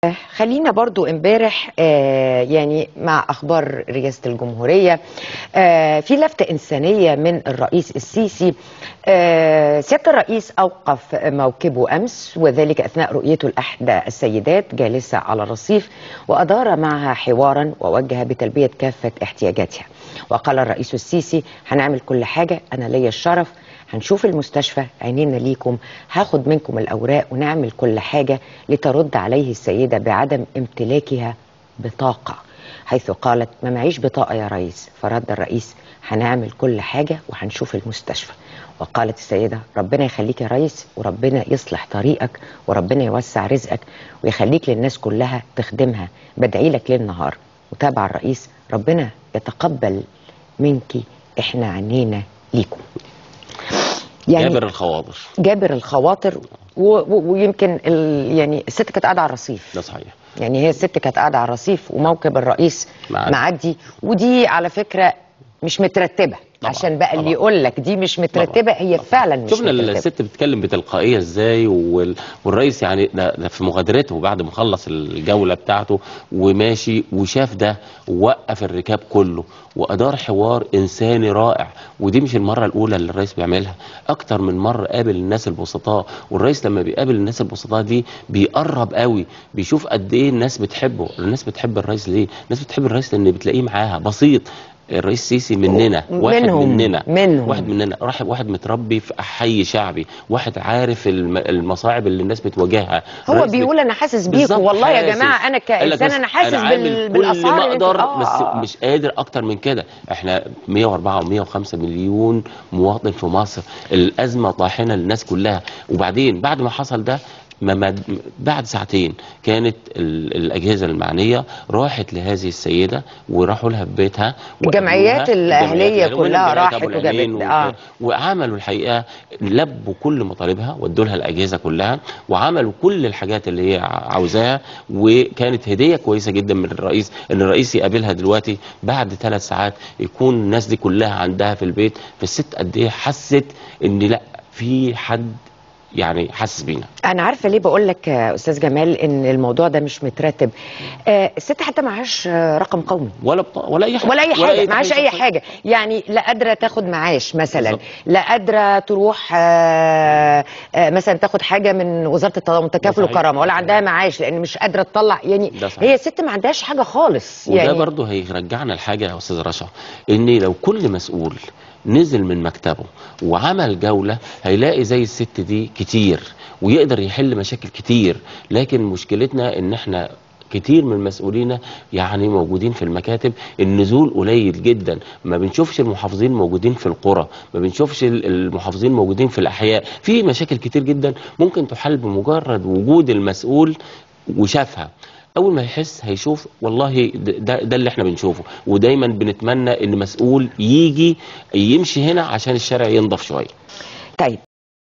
خلينا برضو امبارح آه يعني مع اخبار رئاسه الجمهوريه آه في لفته انسانيه من الرئيس السيسي آه سياده الرئيس اوقف موكبه امس وذلك اثناء رؤيته لاحدى السيدات جالسه على الرصيف وادار معها حوارا ووجه بتلبيه كافه احتياجاتها وقال الرئيس السيسي هنعمل كل حاجه انا ليا الشرف هنشوف المستشفى عينينا ليكم هاخد منكم الأوراق ونعمل كل حاجة لترد عليه السيدة بعدم امتلاكها بطاقة حيث قالت ما معيش بطاقة يا رئيس فرد الرئيس هنعمل كل حاجة وهنشوف المستشفى وقالت السيدة ربنا يخليك يا ريس وربنا يصلح طريقك وربنا يوسع رزقك ويخليك للناس كلها تخدمها بدعي لك ليل نهار وتابع الرئيس ربنا يتقبل منك احنا عنينا ليكم يعني جابر الخواطر جابر الخواطر و... و... ويمكن ال... يعني الست كانت قاعده على الرصيف ده صحيح يعني هي الست كانت قاعده على الرصيف وموكب الرئيس معدي. معدي ودي على فكره مش مترتبه طبعاً، عشان بقى اللي طبعاً. يقول لك دي مش مترتبه هي فعلا مش شفنا مترتبه الست بتتكلم بتلقائيه ازاي وال... والرئيس يعني ده, ده في مغادرته بعد ما خلص الجوله بتاعته وماشي وشاف ده ووقف الركاب كله وادار حوار انساني رائع ودي مش المره الاولى اللي الرئيس بيعملها اكتر من مره قابل الناس البسطاء والرئيس لما بيقابل الناس البسطاء دي بيقرب قوي بيشوف قد ايه الناس بتحبه الناس بتحب الرئيس ليه الناس بتحب الرئيس لان بتلاقيه معاها بسيط الرئيس السيسي مننا واحد منهم، مننا منهم. واحد مننا راح واحد متربي في حي شعبي واحد عارف الم- المصاعب اللي الناس بتواجهها هو الرئيس بيقول انا حاسس بيكم بالظبط والله يا حاسس. جماعه انا قال لك كانسان بس انا حاسس عامل بال... كل بالاسعار ما اللي انتوا- اقدر آه، بس آه. مش قادر اكتر من كده احنا 104 و105 مليون مواطن في مصر الازمه طاحنه للناس كلها وبعدين بعد ما حصل ده ما ما بعد ساعتين كانت ال- الاجهزه المعنيه راحت لهذه السيده وراحوا لها في بيتها الجمعيات وقابلوها. الأهلية الجمعيات الأهلية كلها ومنهم جمعية راحت أبو وجابت- العينين آه. وك- وعملوا الحقيقه لبوا كل مطالبها وادوا لها الاجهزه كلها وعملوا كل الحاجات اللي هي عاوزاها وكانت هديه كويسه جدا من الرئيس ان الرئيس يقابلها دلوقتي بعد ثلاث ساعات يكون الناس دي كلها عندها في البيت فالست قد ايه حست ان لا في حد يعني حاسس بينا انا عارفه ليه بقول لك يا استاذ جمال ان الموضوع ده مش مترتب آه الست حتى معهاش آه، رقم قومي ولا بطاقه ولا اي حاجه ولا اي حاجه معهاش اي شخصية. حاجه يعني لا قادره تاخد معاش مثلا بالظبط. لا قادره تروح آه، آه، مثلا تاخد حاجه من وزاره التضامن تكافل صحيح. وكرامه ولا عندها معاش لان مش قادره تطلع يعني ده صحيح. هي ست ما عندهاش حاجه خالص وده يعني برضه هيرجعنا لحاجه يا استاذ رشا ان لو كل مسؤول نزل من مكتبه وعمل جوله هيلاقي زي الست دي كتير ويقدر يحل مشاكل كتير لكن مشكلتنا ان احنا كتير من مسؤولينا يعني موجودين في المكاتب النزول قليل جدا ما بنشوفش المحافظين موجودين في القرى ما بنشوفش ال- المحافظين موجودين في الاحياء في مشاكل كتير جدا ممكن تحل بمجرد وجود المسؤول وشافها اول ما يحس هيشوف والله ده, ده, ده اللي احنا بنشوفه ودايما بنتمنى ان مسؤول يجي يمشي هنا عشان الشارع ينضف شويه طيب